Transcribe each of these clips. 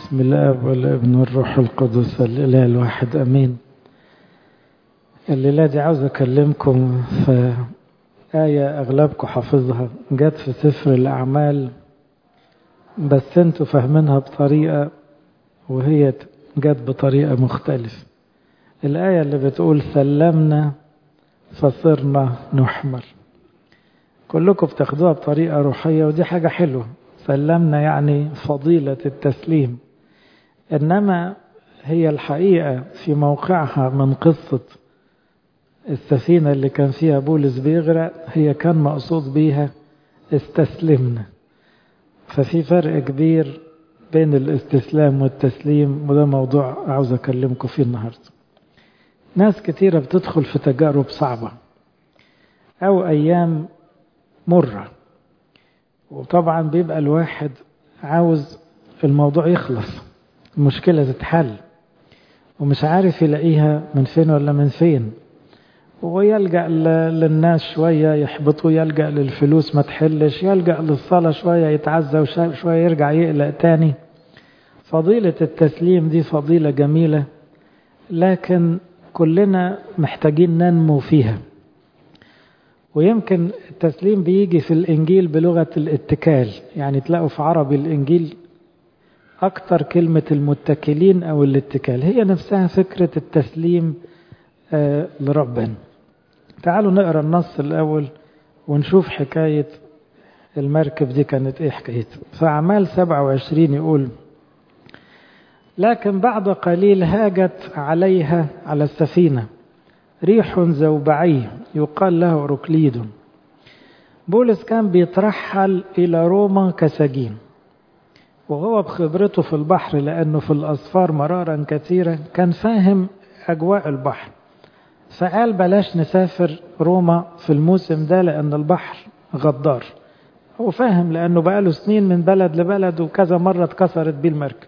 بسم الله والابن والروح القدس الإله الواحد أمين الليلة دي عاوز أكلمكم في آية أغلبكم حافظها جت في سفر الأعمال بس انتوا فاهمينها بطريقة وهي جت بطريقة مختلفة الآية اللي بتقول سلمنا فصرنا نحمل كلكم بتاخدوها بطريقة روحية ودي حاجة حلوة سلمنا يعني فضيلة التسليم إنما هي الحقيقة في موقعها من قصة السفينة اللي كان فيها بولس بيغرق هي كان مقصود بيها استسلمنا ففي فرق كبير بين الاستسلام والتسليم وده موضوع عاوز أكلمكم فيه النهاردة ناس كتيرة بتدخل في تجارب صعبة أو أيام مرة وطبعا بيبقى الواحد عاوز الموضوع يخلص المشكلة تتحل ومش عارف يلاقيها من فين ولا من فين ويلجأ للناس شوية يحبطوا يلجأ للفلوس ما تحلش يلجأ للصلاة شوية يتعزى وشوية يرجع يقلق تاني فضيلة التسليم دي فضيلة جميلة لكن كلنا محتاجين ننمو فيها ويمكن التسليم بيجي في الإنجيل بلغة الاتكال يعني تلاقوا في عربي الإنجيل أكتر كلمة المتكلين أو الاتكال هي نفسها فكرة التسليم آه لربنا تعالوا نقرأ النص الأول ونشوف حكاية المركب دي كانت إيه حكايتها فأعمال 27 يقول لكن بعد قليل هاجت عليها على السفينة ريح زوبعي يقال له ركليد بولس كان بيترحل إلى روما كسجين وهو بخبرته في البحر لأنه في الأصفار مرارا كثيرة كان فاهم أجواء البحر فقال بلاش نسافر روما في الموسم ده لأن البحر غدار هو فاهم لأنه بقاله سنين من بلد لبلد وكذا مرة اتكسرت بيه المركب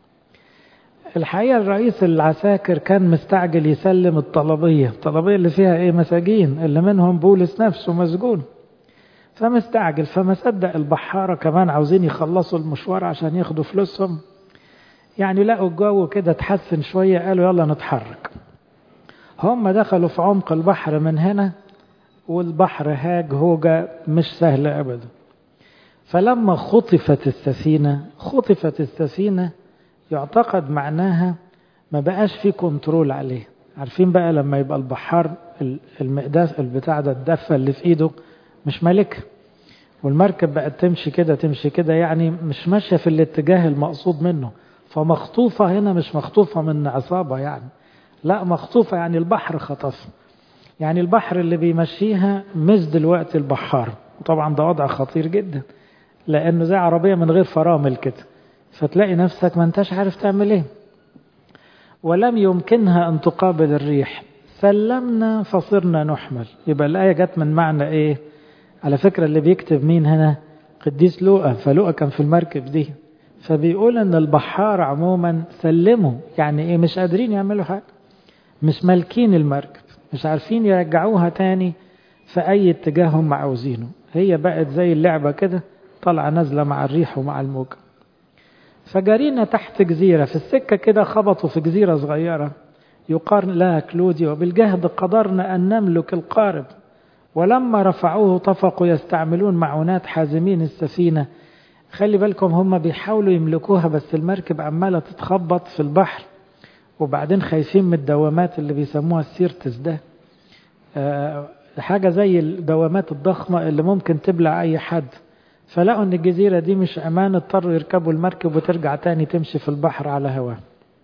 الحقيقة الرئيس العساكر كان مستعجل يسلم الطلبية الطلبية اللي فيها ايه مساجين اللي منهم بولس نفسه مسجون فمستعجل فما صدق البحارة كمان عاوزين يخلصوا المشوار عشان ياخدوا فلوسهم يعني لقوا الجو كده اتحسن شوية قالوا يلا نتحرك هم دخلوا في عمق البحر من هنا والبحر هاج هوجة مش سهلة أبدا فلما خطفت السفينة خطفت السفينة يعتقد معناها ما بقاش في كنترول عليه عارفين بقى لما يبقى البحار المقداس البتاع ده الدفة اللي في ايده مش مالكها والمركب بقت تمشي كده تمشي كده يعني مش ماشية في الاتجاه المقصود منه فمخطوفة هنا مش مخطوفة من عصابة يعني لا مخطوفة يعني البحر خطف يعني البحر اللي بيمشيها مش دلوقتي البحار وطبعا ده وضع خطير جدا لانه زي عربية من غير فرامل كده فتلاقي نفسك ما انتش عارف تعمل ايه ولم يمكنها ان تقابل الريح سلمنا فصرنا نحمل يبقى الآية جت من معنى ايه على فكرة اللي بيكتب مين هنا قديس لوقا فلوقا كان في المركب دي فبيقول ان البحار عموما سلموا يعني ايه مش قادرين يعملوا حاجة مش مالكين المركب مش عارفين يرجعوها تاني في اي اتجاه هم عاوزينه هي بقت زي اللعبة كده طالعة نازلة مع الريح ومع الموجة فجرينا تحت جزيرة في السكة كده خبطوا في جزيرة صغيرة يقال لها كلودي وبالجهد قدرنا أن نملك القارب ولما رفعوه طفقوا يستعملون معونات حازمين السفينة خلي بالكم هم بيحاولوا يملكوها بس المركب عمالة تتخبط في البحر وبعدين خايفين من الدوامات اللي بيسموها السيرتس ده أه حاجة زي الدوامات الضخمة اللي ممكن تبلع أي حد فلقوا ان الجزيرة دي مش امان اضطروا يركبوا المركب وترجع تاني تمشي في البحر على هواه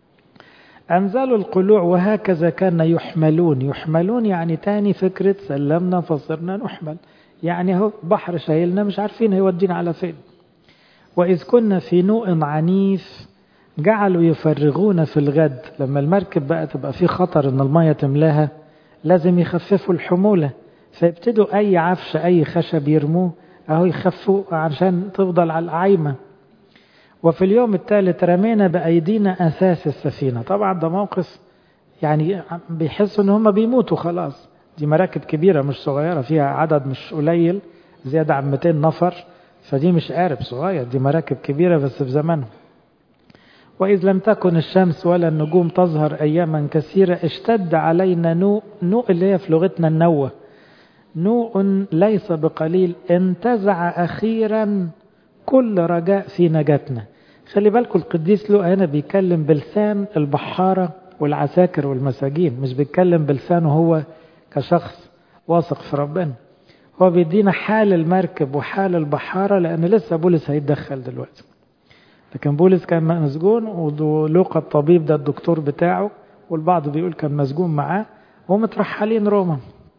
انزلوا القلوع وهكذا كان يحملون يحملون يعني تاني فكرة سلمنا فصرنا نحمل يعني هو بحر شايلنا مش عارفين هيودينا على فين وإذ كنا في نوء عنيف جعلوا يفرغون في الغد لما المركب بقى تبقى في خطر ان المية تملاها لازم يخففوا الحمولة فيبتدوا أي عفش أي خشب يرموه أهو يخفوا عشان تفضل على العايمة وفي اليوم الثالث رمينا بأيدينا أساس السفينة طبعا ده موقف يعني بيحسوا ان هم بيموتوا خلاص دي مراكب كبيرة مش صغيرة فيها عدد مش قليل زيادة عن 200 نفر فدي مش قارب صغير دي مراكب كبيرة بس في زمانهم وإذ لم تكن الشمس ولا النجوم تظهر أياما كثيرة اشتد علينا نوء نوء اللي هي في لغتنا النوة نوء ليس بقليل انتزع أخيرا كل رجاء في نجاتنا خلي بالكم القديس لوقا هنا بيتكلم بلسان البحارة والعساكر والمساجين مش بيتكلم بلسانه هو كشخص واثق في ربنا هو بيدينا حال المركب وحال البحارة لأن لسه بولس هيتدخل دلوقتي لكن بولس كان مسجون ولوقا الطبيب ده الدكتور بتاعه والبعض بيقول كان مسجون معاه ومترحلين روما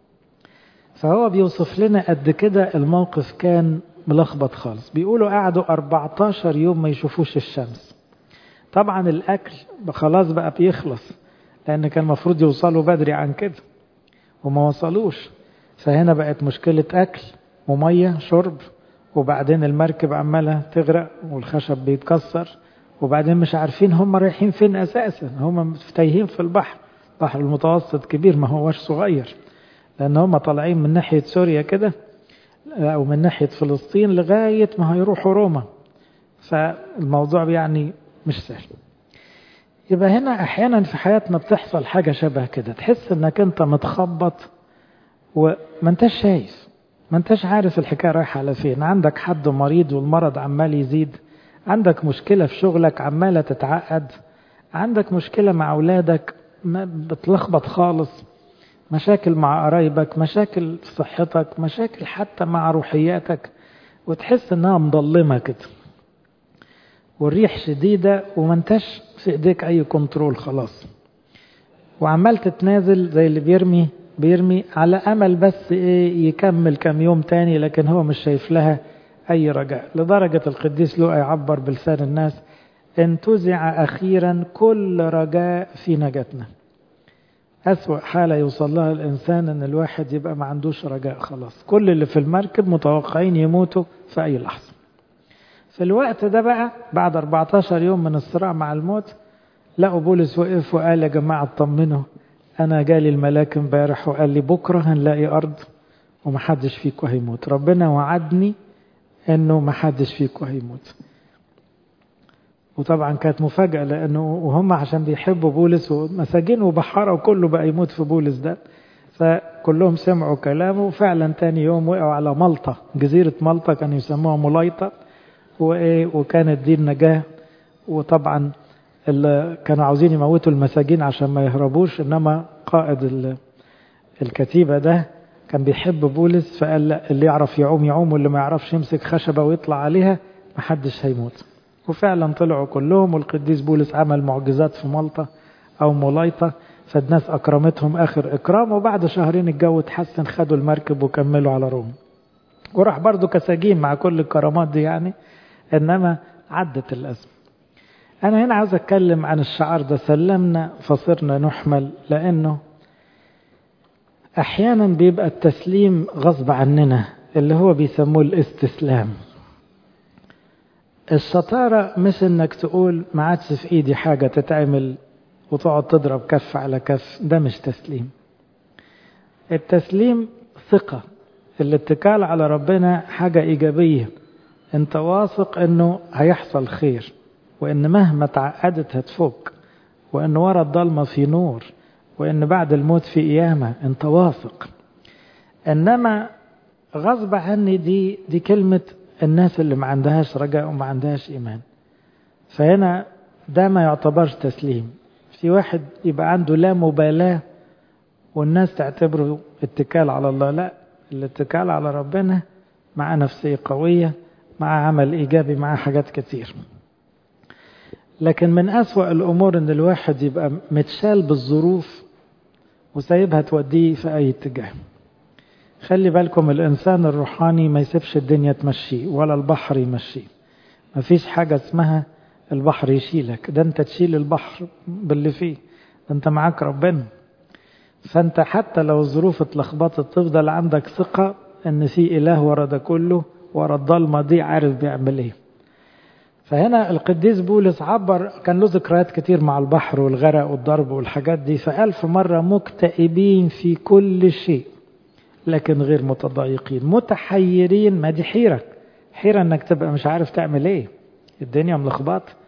فهو بيوصف لنا قد كده الموقف كان ملخبط خالص بيقولوا قعدوا 14 يوم ما يشوفوش الشمس طبعا الأكل خلاص بقى بيخلص لأن كان المفروض يوصلوا بدري عن كده وما وصلوش فهنا بقت مشكلة أكل ومية شرب وبعدين المركب عمالة تغرق والخشب بيتكسر وبعدين مش عارفين هم رايحين فين أساسا هم تايهين في البحر البحر المتوسط كبير ما هوش صغير لأن هم طالعين من ناحية سوريا كده أو من ناحية فلسطين لغاية ما هيروحوا روما فالموضوع يعني مش سهل يبقى هنا أحيانا في حياتنا بتحصل حاجة شبه كده تحس إنك أنت متخبط وما انتش شايف ما انتش عارف الحكاية رايحة على فين عندك حد مريض والمرض عمال يزيد عندك مشكلة في شغلك عمالة تتعقد عندك مشكلة مع أولادك ما بتلخبط خالص مشاكل مع قرايبك مشاكل في صحتك مشاكل حتى مع روحياتك وتحس انها مضلمة كده والريح شديدة وما انتش في ايديك اي كنترول خلاص وعمال تتنازل زي اللي بيرمي بيرمي على امل بس ايه يكمل كم يوم تاني لكن هو مش شايف لها اي رجاء لدرجة القديس لوقا يعبر بلسان الناس انتزع اخيرا كل رجاء في نجاتنا أسوأ حالة يوصل لها الإنسان أن الواحد يبقى ما عندوش رجاء خلاص كل اللي في المركب متوقعين يموتوا في أي لحظة في الوقت ده بقى بعد 14 يوم من الصراع مع الموت لقوا بولس وقف وقال يا جماعة اطمنوا أنا جالي الملاك امبارح وقال لي بكرة هنلاقي أرض ومحدش فيكم هيموت ربنا وعدني أنه محدش فيكم هيموت وطبعا كانت مفاجأة لأنه وهم عشان بيحبوا بولس ومساجين وبحارة وكله بقى يموت في بولس ده فكلهم سمعوا كلامه وفعلا تاني يوم وقعوا على ملطة جزيرة ملطة كانوا يسموها ملايطة وكانت دي النجاة وطبعا اللي كانوا عاوزين يموتوا المساجين عشان ما يهربوش إنما قائد الكتيبة ده كان بيحب بولس فقال لا اللي يعرف يعوم يعوم واللي ما يعرفش يمسك خشبة ويطلع عليها محدش هيموت وفعلا طلعوا كلهم والقديس بولس عمل معجزات في مالطا أو مولايطة فالناس أكرمتهم آخر إكرام وبعد شهرين الجو اتحسن خدوا المركب وكملوا على روم وراح برضو كسجين مع كل الكرامات دي يعني إنما عدت الأزمة أنا هنا عاوز أتكلم عن الشعار ده سلمنا فصرنا نحمل لأنه أحيانا بيبقى التسليم غصب عننا اللي هو بيسموه الاستسلام الشطارة مش انك تقول ما عادش في ايدي حاجة تتعمل وتقعد تضرب كف على كف ده مش تسليم التسليم ثقة الاتكال على ربنا حاجة ايجابية انت واثق انه هيحصل خير وان مهما تعقدت هتفك وان ورا الضلمة في نور وان بعد الموت في قيامة انت واثق انما غصب عني دي دي كلمة الناس اللي ما عندهاش رجاء وما عندهاش إيمان فهنا ده ما يعتبرش تسليم في واحد يبقى عنده لا مبالاة والناس تعتبره اتكال على الله لا الاتكال على ربنا مع نفسية قوية مع عمل إيجابي مع حاجات كتير لكن من أسوأ الأمور أن الواحد يبقى متشال بالظروف وسايبها توديه في أي اتجاه خلي بالكم الإنسان الروحاني ما يسيبش الدنيا تمشيه ولا البحر يمشيه ما فيش حاجة اسمها البحر يشيلك ده انت تشيل البحر باللي فيه ده انت معاك ربنا فانت حتى لو الظروف اتلخبطت تفضل عندك ثقة ان في اله ورا ده كله ورا الضلمة دي عارف بيعمل ايه فهنا القديس بولس عبر كان له ذكريات كتير مع البحر والغرق والضرب والحاجات دي فألف مرة مكتئبين في كل شيء لكن غير متضايقين متحيرين ما دي حيرة حيرة انك تبقى مش عارف تعمل ايه الدنيا ملخبطة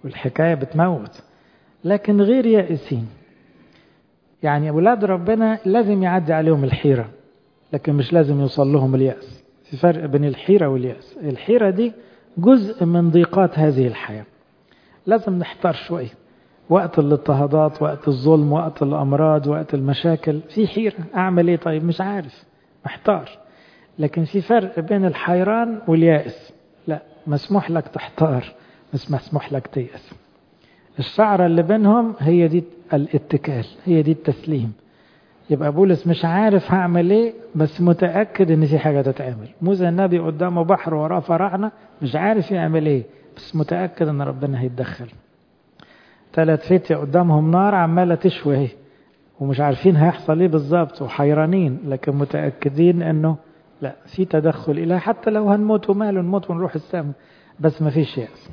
والحكاية بتموت لكن غير يائسين يعني أولاد ربنا لازم يعدي عليهم الحيرة لكن مش لازم يوصل لهم اليأس في فرق بين الحيرة واليأس الحيرة دي جزء من ضيقات هذه الحياة لازم نحتار شوية وقت الاضطهادات وقت الظلم وقت الأمراض وقت المشاكل في حيرة أعمل إيه طيب مش عارف محتار لكن في فرق بين الحيران واليائس لا مسموح لك تحتار مش مسموح لك تيأس الشعرة اللي بينهم هي دي الاتكال هي دي التسليم يبقى بولس مش عارف هعمل ايه بس متأكد ان في حاجة تتعمل موسى النبي قدامه بحر وراه فراعنة مش عارف يعمل ايه بس متأكد ان ربنا هيتدخل ثلاث فتية قدامهم نار عمالة تشوي اهي ومش عارفين هيحصل ايه بالظبط وحيرانين لكن متأكدين انه لا في تدخل إله حتى لو هنموت وماله نموت ونروح السماء بس ما فيش يأس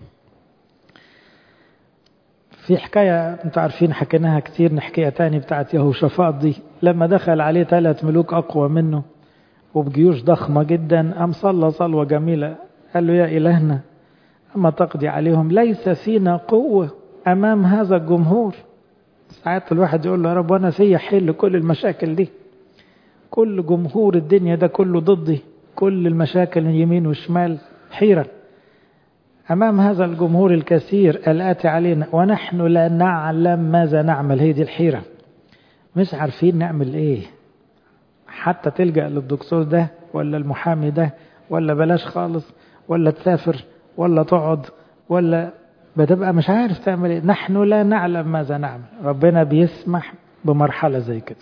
في حكاية انتوا عارفين حكيناها كتير نحكيها تاني بتاعت يهوشافاط دي لما دخل عليه ثلاث ملوك أقوى منه وبجيوش ضخمة جدا قام صلى صلوة جميلة قال له يا إلهنا أما تقضي عليهم ليس فينا قوة أمام هذا الجمهور ساعات الواحد يقول له يا رب وأنا فيا حل كل المشاكل دي كل جمهور الدنيا ده كله ضدي كل المشاكل من يمين وشمال حيرة أمام هذا الجمهور الكثير الآتي علينا ونحن لا نعلم ماذا نعمل هي دي الحيرة مش عارفين نعمل إيه حتى تلجأ للدكتور ده ولا المحامي ده ولا بلاش خالص ولا تسافر ولا تقعد ولا بتبقى مش عارف تعمل ايه نحن لا نعلم ماذا نعمل ربنا بيسمح بمرحلة زي كده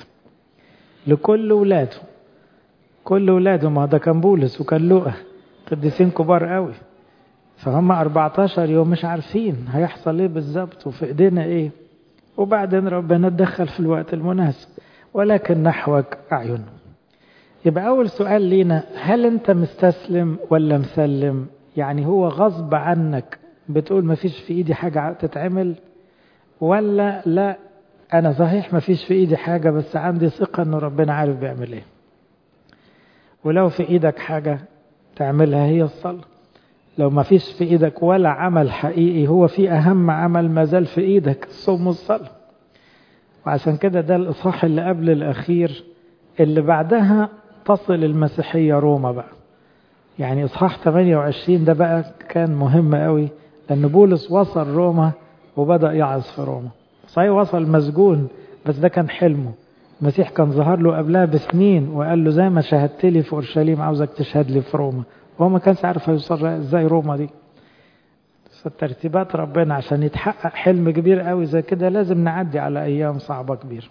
لكل ولاده كل ولاده ما ده كان بولس وكان لؤى قديسين كبار قوي فهم 14 يوم مش عارفين هيحصل ايه بالظبط وفي ايدينا ايه وبعدين ربنا اتدخل في الوقت المناسب ولكن نحوك اعين يبقى اول سؤال لينا هل انت مستسلم ولا مسلم يعني هو غصب عنك بتقول ما فيش في ايدي حاجة تتعمل ولا لا انا صحيح ما فيش في ايدي حاجة بس عندي ثقة ان ربنا عارف بيعمل ايه ولو في ايدك حاجة تعملها هي الصلاة لو ما فيش في ايدك ولا عمل حقيقي هو في اهم عمل ما زال في ايدك الصوم والصلاة وعشان كده ده الاصحاح اللي قبل الاخير اللي بعدها تصل المسيحية روما بقى يعني اصحاح 28 ده بقى كان مهم قوي لان بولس وصل روما وبدأ يعظ في روما صحيح وصل مسجون بس ده كان حلمه المسيح كان ظهر له قبلها بسنين وقال له زي ما شهدت لي في اورشليم عاوزك تشهد لي في روما وهو ما كانش عارف هيوصل ازاي روما دي فترتيبات ربنا عشان يتحقق حلم كبير قوي زي كده لازم نعدي على ايام صعبة كبيرة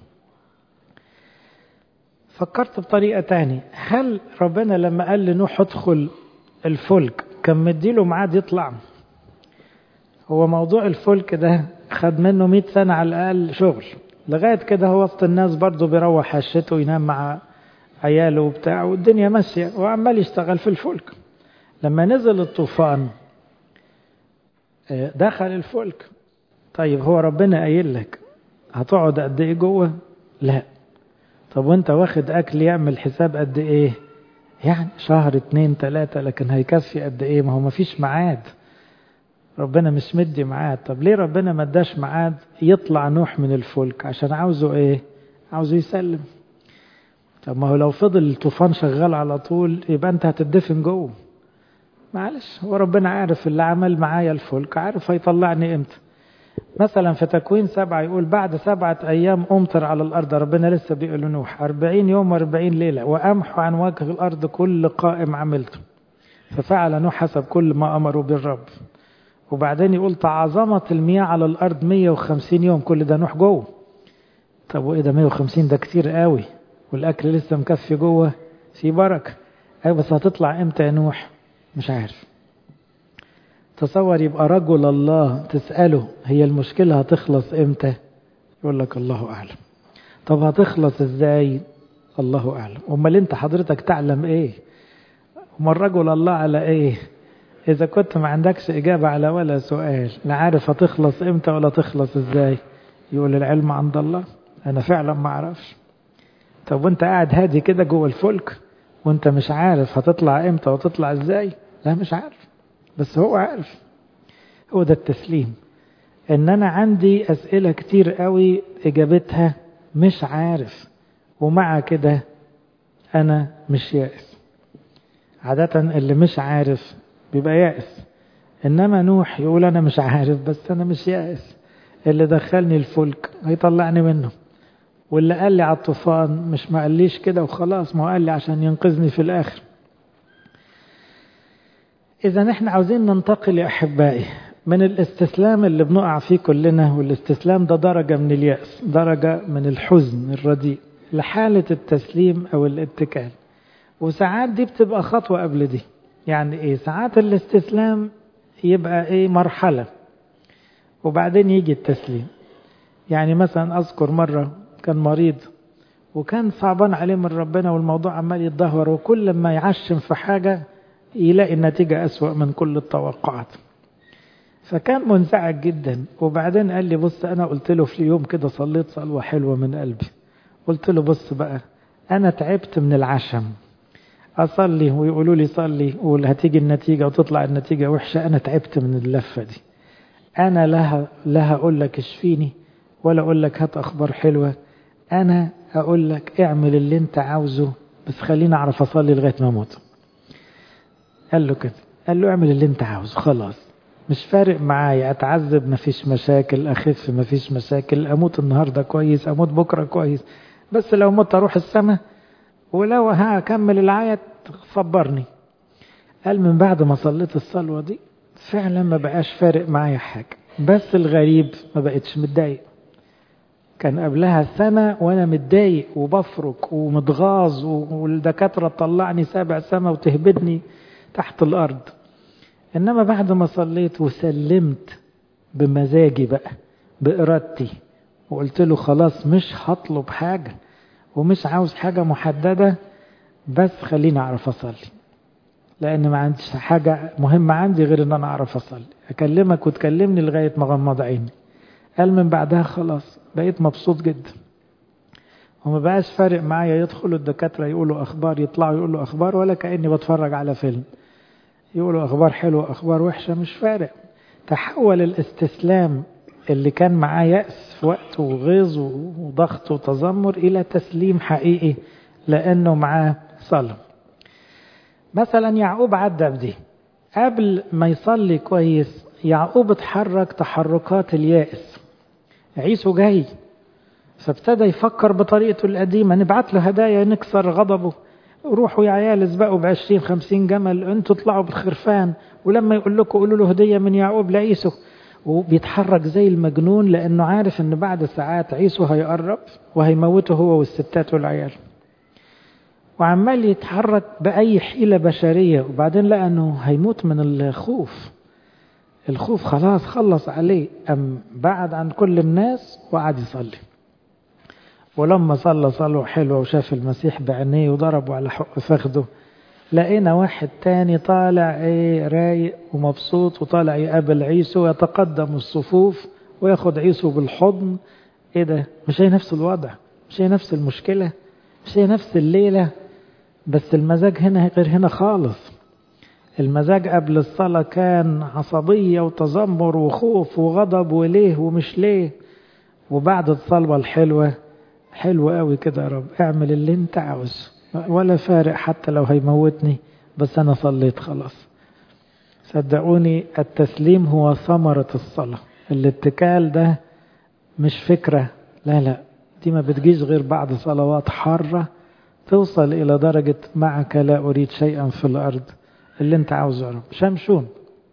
فكرت بطريقة تاني هل ربنا لما قال لنوح ادخل الفلك كان مديله ميعاد يطلع هو موضوع الفلك ده خد منه 100 سنة على الأقل شغل لغاية كده هو وسط الناس برضه بيروح هشته وينام مع عياله وبتاع والدنيا ماشية وعمال يشتغل في الفلك لما نزل الطوفان دخل الفلك طيب هو ربنا قايل لك هتقعد قد ايه جوه لا طب وانت واخد اكل يعمل حساب قد ايه يعني شهر اتنين تلاتة لكن هيكفي قد ايه ما هو مفيش ميعاد ربنا مش مدي ميعاد طب ليه ربنا ما اداش ميعاد يطلع نوح من الفلك عشان عاوزه ايه عاوزه يسلم طب ما هو لو فضل الطوفان شغال على طول يبقى انت هتدفن جوه معلش هو ربنا عارف اللي عمل معايا الفلك عارف هيطلعني امتى مثلا في تكوين سبعة يقول بعد سبعة أيام أمطر على الأرض ربنا لسه بيقول نوح أربعين يوم وأربعين ليلة وأمحو عن وجه الأرض كل قائم عملته ففعل نوح حسب كل ما أمروا بالرب وبعدين يقول تعظمت المياه على الأرض 150 يوم كل ده نوح جوه طب وإيه ده 150 ده كتير قوي والأكل لسه مكفي جوه في بركة أيوة بس هتطلع إمتى يا نوح مش عارف تصور يبقى رجل الله تسأله هي المشكلة هتخلص إمتى يقول لك الله أعلم طب هتخلص إزاي الله أعلم أمال أنت حضرتك تعلم إيه أمال رجل الله على إيه إذا كنت ما عندكش إجابة على ولا سؤال لا عارف هتخلص إمتى ولا تخلص إزاي يقول العلم عند الله أنا فعلا ما أعرفش طب وأنت قاعد هادي كده جوه الفلك وأنت مش عارف هتطلع إمتى وتطلع إزاي لا مش عارف بس هو عارف هو ده التسليم ان انا عندي اسئلة كتير قوي اجابتها مش عارف ومع كده انا مش يائس عادة اللي مش عارف بيبقى يائس انما نوح يقول انا مش عارف بس انا مش يائس اللي دخلني الفلك هيطلعني منه واللي قال لي على الطوفان مش ما قاليش كده وخلاص ما هو قال لي عشان ينقذني في الاخر اذا احنا عاوزين ننتقل يا احبائي من الاستسلام اللي بنقع فيه كلنا والاستسلام ده درجة من اليأس درجة من الحزن الرديء لحالة التسليم او الاتكال وساعات دي بتبقى خطوة قبل دي يعني ايه ساعات الاستسلام يبقى ايه مرحلة وبعدين يجي التسليم يعني مثلا اذكر مرة كان مريض وكان صعبان عليه من ربنا والموضوع عمال يتدهور وكل ما يعشم في حاجة يلاقي النتيجة أسوأ من كل التوقعات فكان منزعج جدا وبعدين قال لي بص أنا قلت له في يوم كده صليت صلوة حلوة من قلبي قلت له بص بقى أنا تعبت من العشم أصلي ويقولوا لي صلي وهتيجي النتيجة وتطلع النتيجة وحشة أنا تعبت من اللفة دي أنا لها لها أقول لك اشفيني ولا أقول لك هات أخبار حلوة أنا أقول لك اعمل اللي أنت عاوزه بس خليني أعرف أصلي لغاية ما أموت قال له كده قال له اعمل اللي أنت عاوزه خلاص مش فارق معايا أتعذب مفيش مشاكل أخف مفيش مشاكل أموت النهاردة كويس أموت بكرة كويس بس لو مت أروح السماء ولو هكمل العاية صبرني قال من بعد ما صليت الصلوة دي فعلا ما بقاش فارق معايا حاجة بس الغريب ما بقتش متضايق كان قبلها سنة وأنا متضايق وبفرك ومتغاظ والدكاترة تطلعني سابع سما وتهبدني تحت الأرض إنما بعد ما صليت وسلمت بمزاجي بقى بإرادتي وقلت له خلاص مش هطلب حاجة ومش عاوز حاجة محددة بس خليني أعرف أصلي لأن ما عنديش حاجة مهمة عندي غير إن أنا أعرف أصلي أكلمك وتكلمني لغاية ما غمض عيني قال من بعدها خلاص بقيت مبسوط جدا وما بقاش فارق معايا يدخلوا الدكاترة يقولوا أخبار يطلعوا يقولوا أخبار ولا كأني بتفرج على فيلم يقولوا أخبار حلوة أخبار وحشة مش فارق تحول الاستسلام اللي كان معاه يأس في وقت وغيظ وضغط وتذمر إلى تسليم حقيقي لأنه معاه صلاة مثلا يعقوب عدى بدي قبل ما يصلي كويس يعقوب اتحرك تحركات اليائس عيسو جاي فابتدى يفكر بطريقته القديمة نبعت له هدايا نكسر غضبه روحوا يا عيال اسبقوا بعشرين خمسين جمل انتوا اطلعوا بالخرفان ولما يقول لكم قولوا له هدية من يعقوب لعيسو وبيتحرك زي المجنون لانه عارف ان بعد ساعات عيسو هيقرب وهيموته هو والستات والعيال وعمال يتحرك بأي حيلة بشرية وبعدين لقى انه هيموت من الخوف الخوف خلاص خلص عليه أم بعد عن كل الناس وقعد يصلي ولما صلى صلوة حلوة وشاف المسيح بعينيه وضربه على حق فخده لقينا واحد تاني طالع ايه رايق ومبسوط وطالع يقابل عيسو ويتقدم الصفوف وياخد عيسو بالحضن ايه ده مش هي نفس الوضع مش هي نفس المشكلة مش هي نفس الليلة بس المزاج هنا غير هنا خالص المزاج قبل الصلاة كان عصبية وتذمر وخوف وغضب وليه ومش ليه وبعد الصلوة الحلوة حلوة قوي كده يا رب اعمل اللي انت عاوزه ولا فارق حتى لو هيموتني بس انا صليت خلاص صدقوني التسليم هو ثمرة الصلاة الاتكال ده مش فكرة لا لا دي ما بتجيش غير بعد صلوات حارة توصل إلى درجة معك لا أريد شيئا في الأرض اللي انت عاوزه يا رب شمشون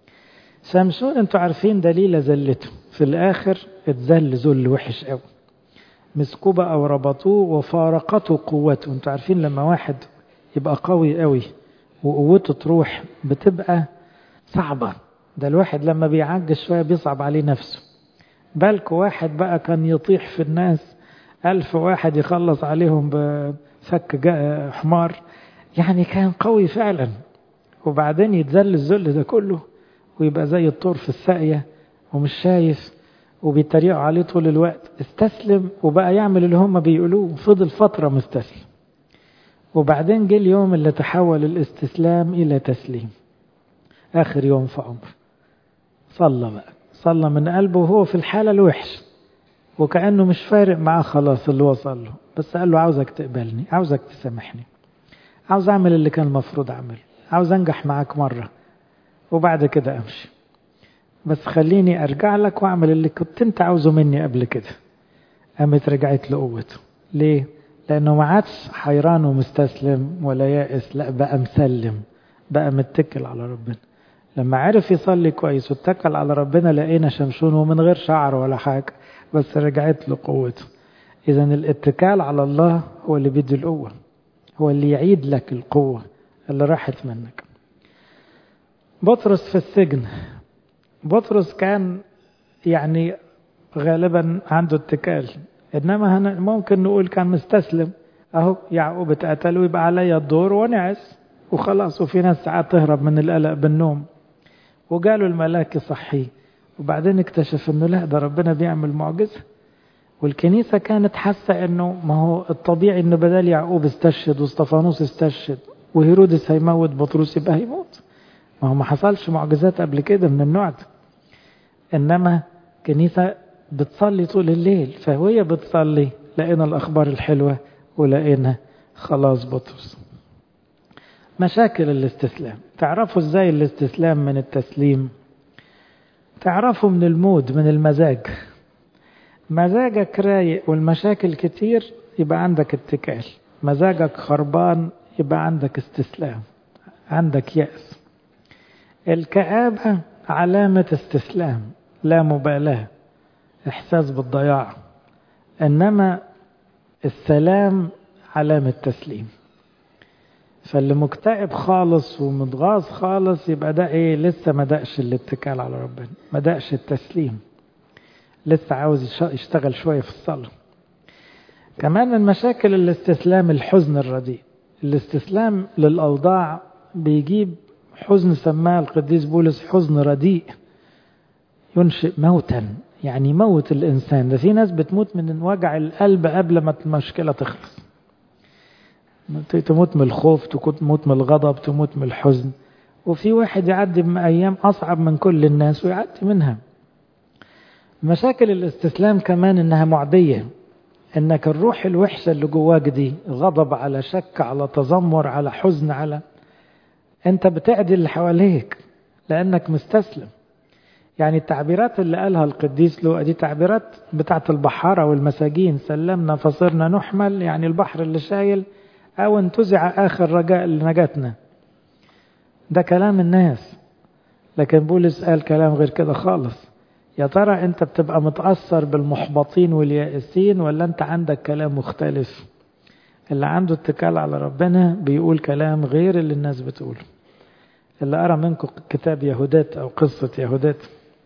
شمشون انتوا عارفين دليل زلته في الآخر اتذل ذل وحش قوي مسكوه بقى وربطوه وفارقته قوته انتوا عارفين لما واحد يبقى قوي قوي وقوته تروح بتبقى صعبة ده الواحد لما بيعجز شوية بيصعب عليه نفسه بالك واحد بقى كان يطيح في الناس ألف واحد يخلص عليهم بفك حمار يعني كان قوي فعلا وبعدين يتذل الذل ده كله ويبقى زي الطور في الساقية ومش شايف وبيتريقوا عليه طول الوقت استسلم وبقى يعمل اللي هم بيقولوه فضل فترة مستسلم وبعدين جه اليوم اللي تحول الاستسلام إلى تسليم آخر يوم في عمره صلى بقى صلى من قلبه وهو في الحالة الوحش وكأنه مش فارق معاه خلاص اللي وصل له بس قال له عاوزك تقبلني عاوزك تسامحني عاوز أعمل اللي كان المفروض أعمله عاوز أنجح معاك مرة وبعد كده أمشي بس خليني أرجع لك وأعمل اللي كنت أنت عاوزه مني قبل كده قامت رجعت لقوته ليه؟ لأنه ما عادش حيران ومستسلم ولا يائس لا بقى مسلم بقى متكل على ربنا لما عرف يصلي كويس واتكل على ربنا لقينا شمشون ومن غير شعر ولا حاجة بس رجعت له قوته إذا الاتكال على الله هو اللي بيدي القوة هو اللي يعيد لك القوة اللي راحت منك بطرس في السجن بطرس كان يعني غالبا عنده اتكال انما ممكن نقول كان مستسلم اهو يعقوب اتقتل ويبقى عليا الدور ونعس وخلاص وفي ناس ساعات تهرب من القلق بالنوم وقالوا الملاك يصحيه وبعدين اكتشف انه لا ده ربنا بيعمل معجزه والكنيسه كانت حاسه انه ما هو الطبيعي انه بدل يعقوب استشهد واستفانوس استشهد وهيرودس هيموت بطرس يبقى هيموت ما هو ما حصلش معجزات قبل كده من النوع ده انما كنيسه بتصلي طول الليل فهي بتصلي لقينا الاخبار الحلوه ولقينا خلاص بطرس مشاكل الاستسلام تعرفوا ازاي الاستسلام من التسليم تعرفوا من المود من المزاج مزاجك رايق والمشاكل كتير يبقى عندك اتكال مزاجك خربان يبقى عندك استسلام عندك يأس الكآبة علامة استسلام لا مبالاة إحساس بالضياع إنما السلام علامة تسليم فاللي مكتئب خالص ومتغاظ خالص يبقى ده ايه لسه ما دقش الاتكال على ربنا ما دقش التسليم لسه عاوز يشتغل شوية في الصلاة كمان من مشاكل الاستسلام الحزن الرديء الاستسلام للأوضاع بيجيب حزن سماه القديس بولس حزن رديء ينشئ موتا يعني يموت الإنسان ده في ناس بتموت من وجع القلب قبل ما المشكلة تخلص تموت من الخوف تموت من الغضب تموت من الحزن وفي واحد يعدي من أيام أصعب من كل الناس ويعدي منها مشاكل الاستسلام كمان إنها معدية إنك الروح الوحشة اللي جواك دي غضب على شك على تذمر على حزن على أنت بتعدي اللي حواليك لأنك مستسلم يعني التعبيرات اللي قالها القديس لو دي تعبيرات بتاعت البحارة والمساجين سلمنا فصرنا نحمل يعني البحر اللي شايل أو انتزع آخر رجاء لنجاتنا ده كلام الناس لكن بولس قال كلام غير كده خالص يا ترى انت بتبقى متأثر بالمحبطين واليائسين ولا انت عندك كلام مختلف اللي عنده اتكال على ربنا بيقول كلام غير اللي الناس بتقوله اللي أرى منكم كتاب يهودات أو قصة يهودات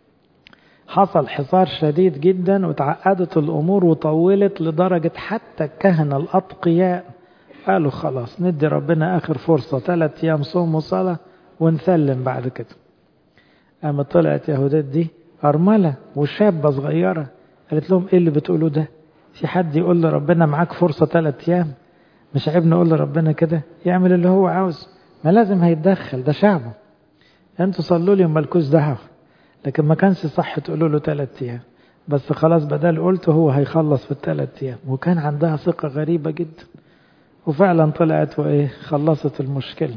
حصل حصار شديد جدا وتعقدت الأمور وطولت لدرجة حتى الكهنة الأتقياء قالوا خلاص ندي ربنا آخر فرصة ثلاث أيام صوم وصلاة ونسلم بعد كده قامت طلعت يهودات دي أرملة وشابة صغيرة قالت لهم إيه اللي بتقولوا ده في حد يقول لربنا معاك فرصة ثلاث أيام مش عيب نقول لربنا كده يعمل اللي هو عاوز ما لازم هيتدخل ده شعبه انتوا صلوا لي مالكوش دعوه لكن ما كانش صح تقولوا له ثلاث ايام بس خلاص بدل قلت هو هيخلص في الثلاث ايام وكان عندها ثقه غريبه جدا وفعلا طلعت وايه خلصت المشكله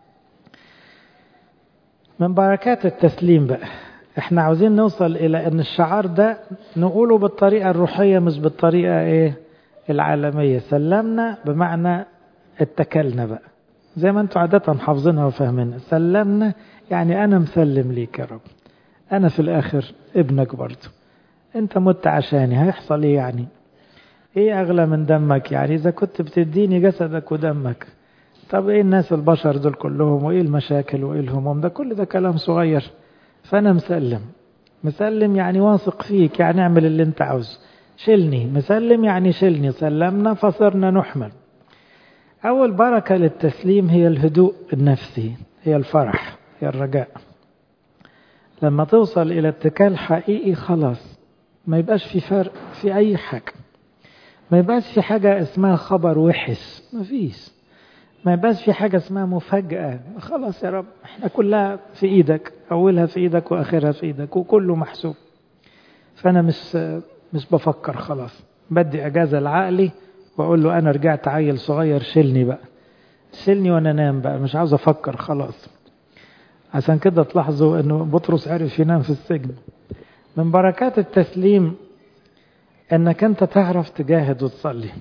من بركات التسليم بقى احنا عاوزين نوصل الى ان الشعار ده نقوله بالطريقه الروحيه مش بالطريقه ايه العالميه سلمنا بمعنى اتكلنا بقى زي ما انتوا عادة حافظينها وفاهمينها سلمنا يعني أنا مسلم ليك يا رب أنا في الآخر ابنك برضه أنت مت عشاني هيحصل إيه يعني إيه أغلى من دمك يعني إذا كنت بتديني جسدك ودمك طب إيه الناس البشر دول كلهم وإيه المشاكل وإيه الهموم ده كل ده كلام صغير فأنا مسلم مسلم يعني واثق فيك يعني اعمل اللي أنت عاوزه شيلني مسلم يعني شيلني سلمنا فصرنا نحمل أول بركة للتسليم هي الهدوء النفسي هي الفرح هي الرجاء لما توصل إلى اتكال حقيقي خلاص ما يبقاش في فرق في أي حاجة ما يبقاش في حاجة اسمها خبر وحش ما فيش ما يبقاش في حاجة اسمها مفاجأة خلاص يا رب احنا كلها في ايدك اولها في ايدك واخرها في ايدك وكله محسوب فانا مش مش بفكر خلاص بدي اجازة لعقلي واقول له انا رجعت عيل صغير شيلني بقى شيلني وانا انام بقى مش عاوز افكر خلاص عشان كده تلاحظوا انه بطرس عرف ينام في السجن من بركات التسليم انك انت تعرف تجاهد وتصلي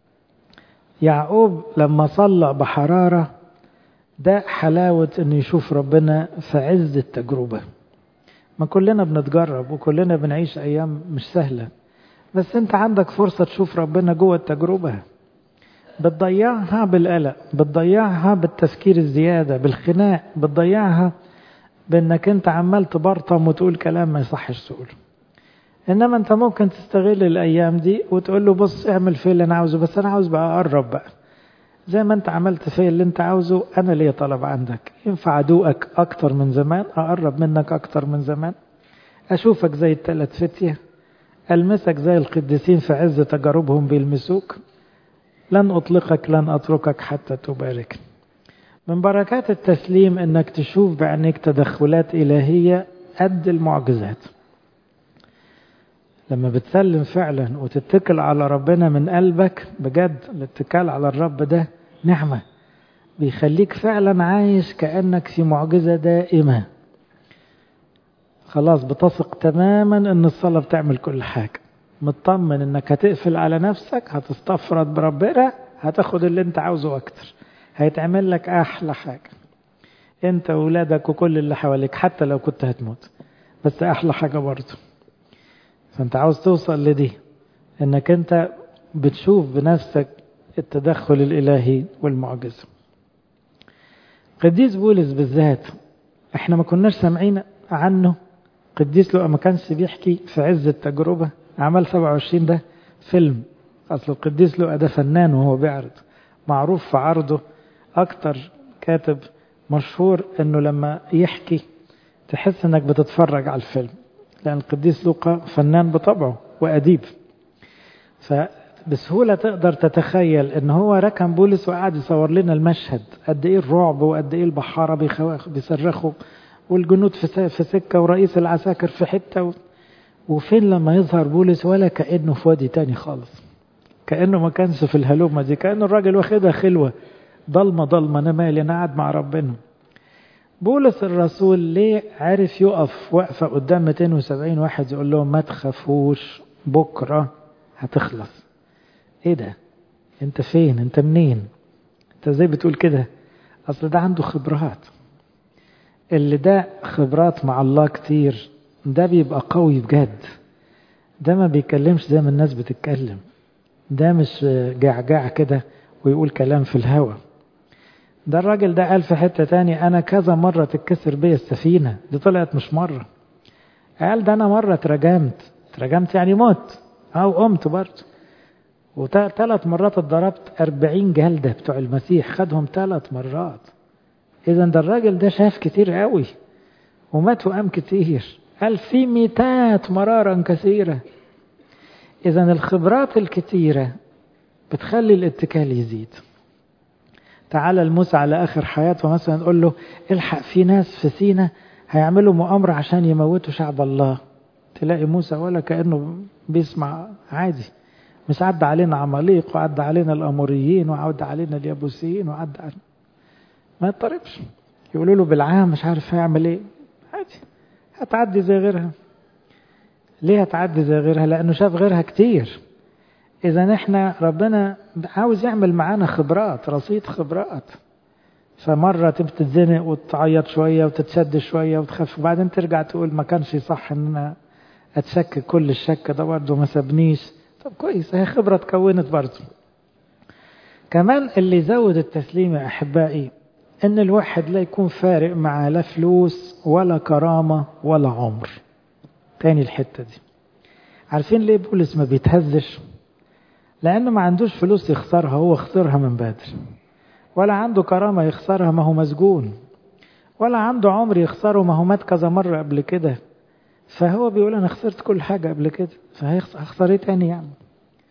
يعقوب لما صلى بحرارة ده حلاوة انه يشوف ربنا في عز التجربة ما كلنا بنتجرب وكلنا بنعيش ايام مش سهلة بس انت عندك فرصة تشوف ربنا جوه التجربة بتضيعها بالقلق بتضيعها بالتفكير الزيادة بالخناق بتضيعها بانك انت عمال تبرطم وتقول كلام ما يصحش تقوله انما انت ممكن تستغل الايام دي وتقول له بص اعمل فيه اللي انا عاوزه بس انا عاوز بقى اقرب بقى زي ما انت عملت فيه اللي انت عاوزه انا ليا طلب عندك ينفع ادوقك اكتر من زمان اقرب منك اكتر من زمان اشوفك زي التلات فتية المسك زي القديسين في عز تجاربهم بيلمسوك لن اطلقك لن اتركك حتى تبارك من بركات التسليم انك تشوف بعينيك تدخلات الهية قد المعجزات لما بتسلم فعلا وتتكل على ربنا من قلبك بجد الاتكال على الرب ده نعمة بيخليك فعلا عايش كأنك في معجزة دائمة خلاص بتثق تماما ان الصلاة بتعمل كل حاجة مطمن انك هتقفل على نفسك هتستفرد بربنا هتاخد اللي انت عاوزه اكتر هيتعمل لك احلى حاجة انت وولادك وكل اللي حواليك حتى لو كنت هتموت بس احلى حاجة برضه فانت عاوز توصل لدي انك انت بتشوف بنفسك التدخل الالهي والمعجزه قديس بولس بالذات احنا ما كناش سامعين عنه قديس لو ما كانش بيحكي في عز التجربه عمل 27 ده فيلم اصل القديس لو ده فنان وهو بيعرض معروف في عرضه اكتر كاتب مشهور انه لما يحكي تحس انك بتتفرج على الفيلم لأن القديس لوقا فنان بطبعه وأديب فبسهولة تقدر تتخيل ان هو ركن بولس وقعد يصور لنا المشهد قد ايه الرعب وقد ايه البحارة بيصرخوا والجنود في في سكة ورئيس العساكر في حتة و... وفين لما يظهر بولس ولا كأنه في وادي تاني خالص كأنه ما كانش في الهلومة دي كأنه الراجل واخدها خلوة ضلمة ضلمة أنا مالي أنا قاعد مع ربنا بولس الرسول ليه عرف يقف وقفة قدام 270 واحد يقول لهم ما تخافوش بكرة هتخلص ايه ده انت فين انت منين انت ازاي بتقول كده اصل ده عنده خبرات اللي ده خبرات مع الله كتير ده بيبقى قوي بجد ده ما بيتكلمش زي ما الناس بتتكلم ده مش جعجع كده ويقول كلام في الهوا ده الراجل ده قال في حتة تاني أنا كذا مرة تتكسر بيا السفينة دي طلعت مش مرة قال ده أنا مرة اترجمت اترجمت يعني موت أو قمت برضه وثلاث مرات اتضربت أربعين جلدة بتوع المسيح خدهم ثلاث مرات إذا ده الراجل ده شاف كتير قوي ومات وقام كتير قال في مئات مرارا كثيرة إذا الخبرات الكتيرة بتخلي الاتكال يزيد تعالى لموسى على آخر حياته مثلا نقول له الحق في ناس في سينا هيعملوا مؤامرة عشان يموتوا شعب الله تلاقي موسى ولا كأنه بيسمع عادي مش عدى علينا عماليق وعدى علينا الأموريين وعدى علينا اليابوسيين وعدى علينا ما يضطربش يقولوا له بالعام مش عارف هيعمل ايه عادي هتعدي زي غيرها ليه هتعدي زي غيرها لأنه شاف غيرها كتير إذا إحنا ربنا عاوز يعمل معانا خبرات رصيد خبرات فمرة تبقى تتزنق وتعيط شوية وتتشد شوية وتخاف وبعدين ترجع تقول ما كانش صح إن أنا أتشك كل الشك ده برضه ما سابنيش طب كويس هي خبرة اتكونت برضه كمان اللي يزود التسليم يا أحبائي إن الواحد لا يكون فارق معاه لا فلوس ولا كرامة ولا عمر تاني الحتة دي عارفين ليه بولس ما بيتهزش لأنه ما عندوش فلوس يخسرها هو خسرها من بدري ولا عنده كرامة يخسرها ما هو مسجون ولا عنده عمر يخسره ما هو مات كذا مرة قبل كده فهو بيقول أنا خسرت كل حاجة قبل كده فهيخسر ايه تاني يعني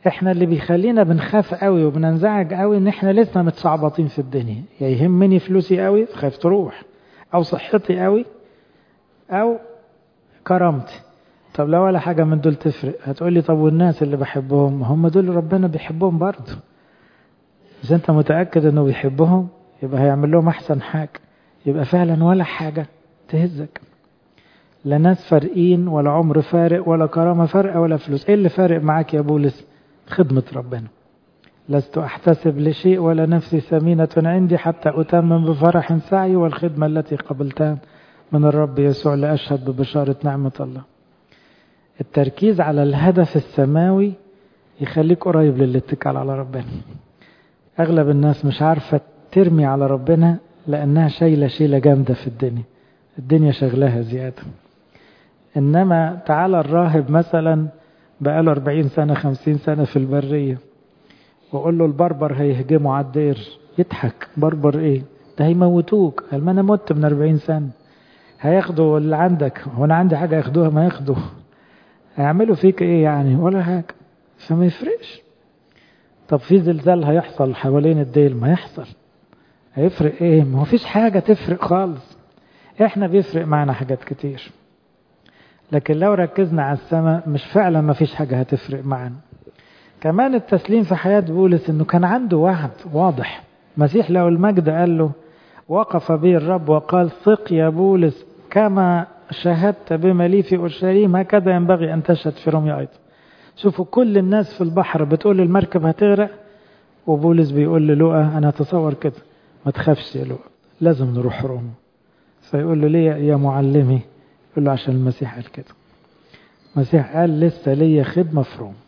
احنا اللي بيخلينا بنخاف قوي وبننزعج قوي ان احنا لسه متشعبطين في الدنيا يا يهمني فلوسي قوي خايف تروح او صحتي قوي او كرامتي طب لو ولا حاجة من دول تفرق هتقولي طب والناس اللي بحبهم هم دول ربنا بيحبهم برضه مش انت متأكد انه بيحبهم يبقى هيعمل لهم احسن حاجة يبقى فعلا ولا حاجة تهزك لا ناس فارقين ولا عمر فارق ولا كرامة فارقة ولا فلوس ايه اللي فارق معاك يا بولس خدمة ربنا لست أحتسب لشيء ولا نفسي ثمينة عندي حتى أتمم بفرح سعي والخدمة التي قبلتها من الرب يسوع لأشهد ببشارة نعمة الله التركيز على الهدف السماوي يخليك قريب للاتكال على ربنا أغلب الناس مش عارفة ترمي على ربنا لأنها شايلة شيلة جامدة في الدنيا الدنيا شغلها زيادة إنما تعالى الراهب مثلا بقاله 40 سنة 50 سنة في البرية وقول له البربر هيهجموا على الدير يضحك بربر ايه ده هيموتوك قال ما انا مت من 40 سنة هياخدوا اللي عندك هو انا عندي حاجة ياخدوها ما ياخدوا هيعملوا فيك ايه يعني ولا حاجة فما يفرقش طب في زلزال هيحصل حوالين الديل ما يحصل هيفرق ايه ما هو فيش حاجة تفرق خالص احنا بيفرق معنا حاجات كتير لكن لو ركزنا على السماء مش فعلا ما فيش حاجة هتفرق معنا كمان التسليم في حياة بولس انه كان عنده وعد واضح مسيح له المجد قال له وقف به الرب وقال ثق يا بولس كما شهدت بما لي في اورشليم هكذا ينبغي ان تشهد في روميا ايضا شوفوا كل الناس في البحر بتقول المركب هتغرق وبولس بيقول للوقا انا اتصور كده ما تخافش يا لوقا لازم نروح روما فيقول له ليه يا معلمي يقول له عشان المسيح قال كده المسيح قال لسه ليا خدمة في روما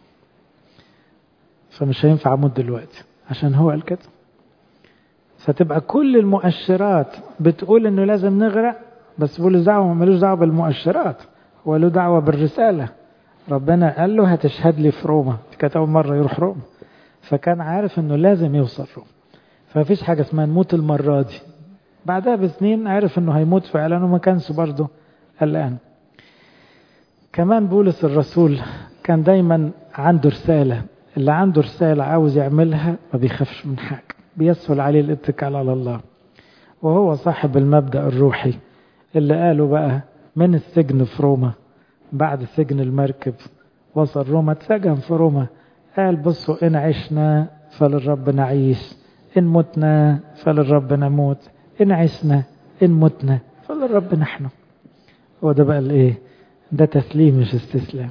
فمش هينفع اموت دلوقتي عشان هو قال كده فتبقى كل المؤشرات بتقول انه لازم نغرق بس بولس دعوه ملوش دعوه بالمؤشرات هو له دعوه بالرساله ربنا قال له هتشهد لي في روما كانت اول مره يروح روما فكان عارف انه لازم يوصل روما فمفيش حاجه اسمها نموت المره دي بعدها بسنين عرف انه هيموت فعلا وما كانش برضه قلقان كمان بولس الرسول كان دايما عنده رساله اللي عنده رسالة عاوز يعملها ما بيخافش من حاجة بيسهل عليه الاتكال على الله وهو صاحب المبدأ الروحي اللي قاله بقى من السجن في روما بعد سجن المركب وصل روما اتسجن في روما قال بصوا إن عشنا فللرب نعيش إن متنا فللرب نموت إن عشنا إن متنا فللرب نحن هو ده بقى الإيه ده تسليم مش استسلام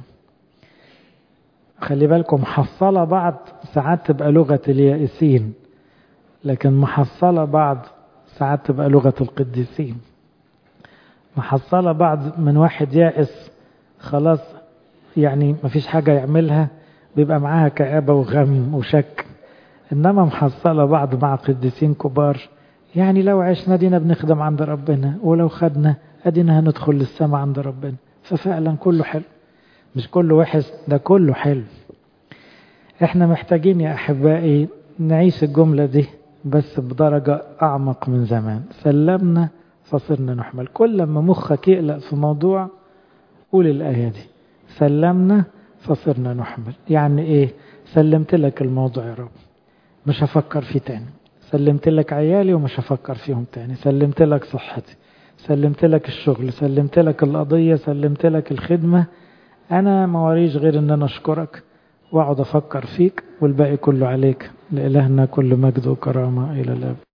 خلي بالكم محصلة بعض ساعات تبقى لغة اليائسين لكن محصلة بعض ساعات تبقى لغة القديسين محصلة بعض من واحد يائس خلاص يعني مفيش حاجة يعملها بيبقى معاها كآبة وغم وشك إنما محصلة بعض مع قديسين كبار يعني لو عشنا دينا بنخدم عند ربنا ولو خدنا أدينا هندخل للسماء عند ربنا ففعلا كله حلو مش كله وحش ده كله حلو احنا محتاجين يا احبائي نعيش الجملة دي بس بدرجة اعمق من زمان سلمنا فصرنا نحمل كل ما مخك يقلق في موضوع قول الآية دي سلمنا فصرنا نحمل يعني ايه سلمت لك الموضوع يا رب مش هفكر فيه تاني سلمت لك عيالي ومش هفكر فيهم تاني سلمت لك صحتي سلمت لك الشغل سلمت لك القضية سلمت لك الخدمة أنا ما وريش غير أن أنا أشكرك وأقعد أفكر فيك والباقي كله عليك لإلهنا كل مجد وكرامة إلى الأبد